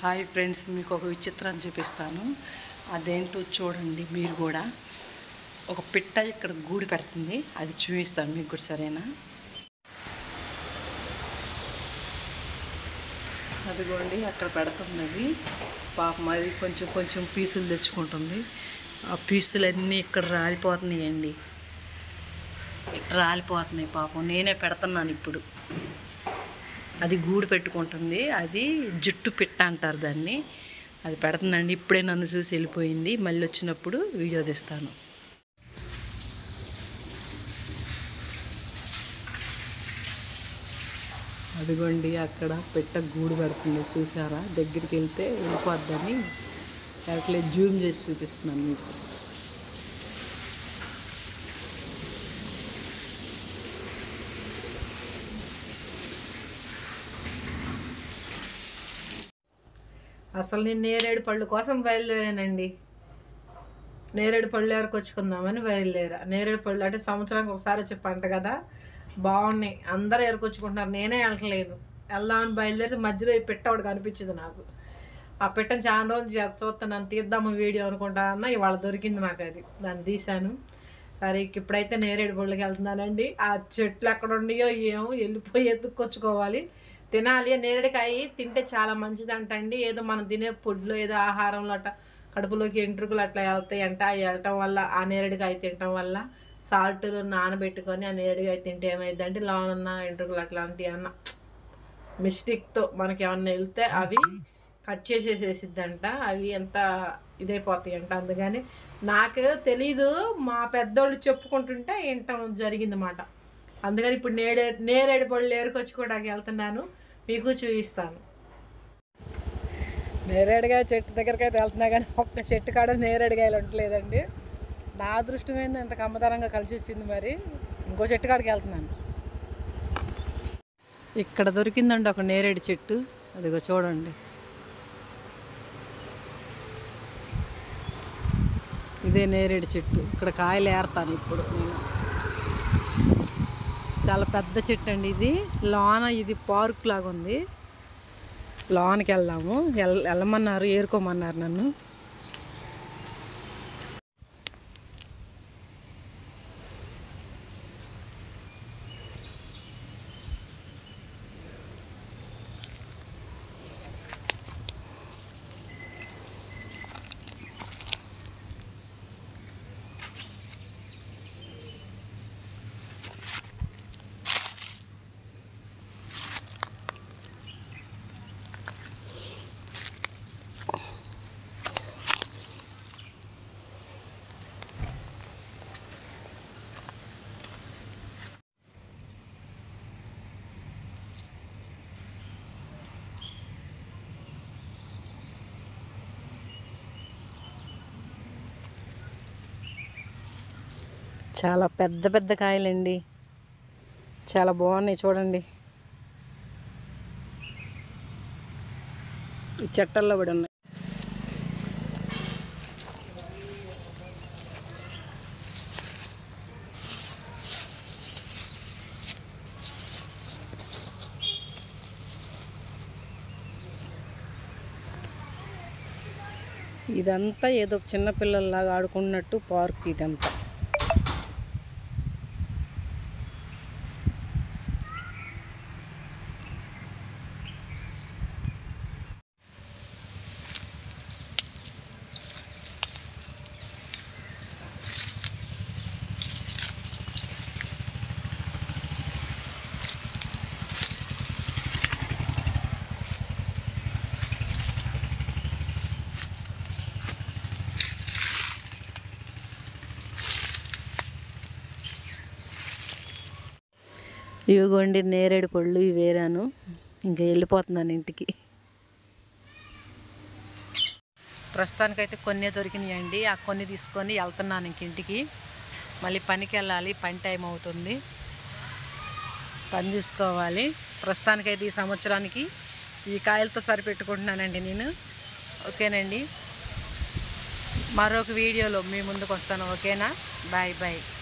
hi friends మీకు ఒక విచిత్రం చూపిస్తాను అదేంటో చూడండి మీరు కూడా ఒక పిట్ట ఇక్కడ గూడు పెడుతుంది అది చూపిస్తాను మీకు కూడా సరేనా అదిగోండి అక్కడ పెడుతున్నది పాపం అది కొంచెం కొంచెం పీసులు తెచ్చుకుంటుంది ఆ పీసులన్నీ ఇక్కడ రాలిపోతున్నాయండి రాలిపోతున్నాయి పాపం నేనే పెడుతున్నాను ఇప్పుడు అది గూడు పెట్టుకుంటుంది అది జుట్టు పిట్ట అంటారు దాన్ని అది పెడుతుందండి ఇప్పుడే నన్ను చూసి వెళ్ళిపోయింది మళ్ళీ వచ్చినప్పుడు వీడియో తీస్తాను అదిగోండి అక్కడ పెట్ట గూడు పెడుతుంది చూసారా దగ్గరికి వెళ్తే వెళ్ళిపోద్దని అట్లే జూమ్ చేసి చూపిస్తున్నాను మీకు అసలు నేను నేరేడు పళ్ళు కోసం బయలుదేరానండి నేరేడు పళ్ళు ఏరుకొచ్చుకుందామని బయలుదేరా నేరేడు పళ్ళు అంటే సంవత్సరానికి ఒకసారి వచ్చే పంట కదా బాగున్నాయి అందరూ ఏరుకొచ్చుకుంటున్నారు నేనే వెళ్ళట్లేదు వెళ్దామని బయలుదేరితే మధ్యలో ఈ పెట్ట ఒకటి కనిపించింది నాకు ఆ పెట్టని చాలా రోజులు చే- చూస్తున్నాను తీద్దాము వీడియో అనుకుంటానన్నా ఇవాళ దొరికింది నాకు అది దాన్ని తీశాను సరే ఇక ఇప్పుడైతే నేరేడు పళ్ళకి వెళ్తున్నానండి ఆ చెట్లు ఎక్కడ ఉన్నాయో ఏమో వెళ్ళిపోయి ఎత్తుక్కొచ్చుకోవాలి తినాలి నేరేడుకాయ తింటే చాలా మంచిది అంటండి ఏదో మనం తినే ఫుడ్లో ఏదో ఆహారంలో అట్ట కడుపులోకి ఎంట్రుకలు అట్లా వెళ్తాయి అంట అవి వెళ్ళటం వల్ల ఆ నేరేడుకాయ తినటం వల్ల సాల్ట్ నానబెట్టుకొని ఆ నేరేడుకాయ తింటే ఏమైందంటే లోన ఉన్న ఎంట్రుకలు అట్లాంటివి అన్న మిస్టేక్తో మనకి ఏమన్నా వెళ్తే అవి కట్ చేసేసేసిద్దంట అవి ఎంత ఇదైపోతాయి అంట అందుకని నాకు తెలీదు మా పెద్దోళ్ళు చెప్పుకుంటుంటే వింటాం జరిగిందన్నమాట అందుకని ఇప్పుడు నేడే నేరేడు పళ్ళు ఏరుకొచ్చుకోవడానికి వెళ్తున్నాను మీకు చూపిస్తాను నేరేడుగా చెట్టు దగ్గరికి అయితే వెళ్తున్నా కానీ ఒక్క చెట్టు కాడ నేరేడుగాయలు ఉండలేదండి నా అదృష్టం ఏంది అంత కమ్మతరంగా కలిసి వచ్చింది మరి ఇంకో చెట్టు కాడికి వెళ్తున్నాను ఇక్కడ దొరికిందండి ఒక నేరేడు చెట్టు అదిగో చూడండి ఇదే నేరేడు చెట్టు ఇక్కడ కాయలు ఏరతాను ఇప్పుడు నేను చాలా పెద్ద చెట్టు అండి ఇది లోన ఇది పార్క్ లాగా ఉంది లోనకి వెళ్దాము వెల్ వెళ్ళమన్నారు ఏరుకోమన్నారు నన్ను చాలా పెద్ద పెద్ద కాయలండి చాలా బాగున్నాయి చూడండి ఈ చెట్టల్లో పడి ఉన్నాయి ఇదంతా ఏదో చిన్నపిల్లల్లాగా ఆడుకున్నట్టు పార్క్ ఇదంతా ఇవిగోండి నేరేడు పళ్ళు ఇవి వేరాను ఇంకా వెళ్ళిపోతున్నాను ఇంటికి ప్రస్తుతానికైతే కొన్ని దొరికినాయండి ఆ కొన్ని తీసుకొని వెళ్తున్నాను ఇంక ఇంటికి మళ్ళీ పనికి వెళ్ళాలి పని టైం అవుతుంది పని చూసుకోవాలి ప్రస్తుతానికైతే ఈ సంవత్సరానికి ఈ కాయలతో సరిపెట్టుకుంటున్నానండి నేను ఓకేనండి మరొక వీడియోలో మీ ముందుకు వస్తాను ఓకేనా బాయ్ బాయ్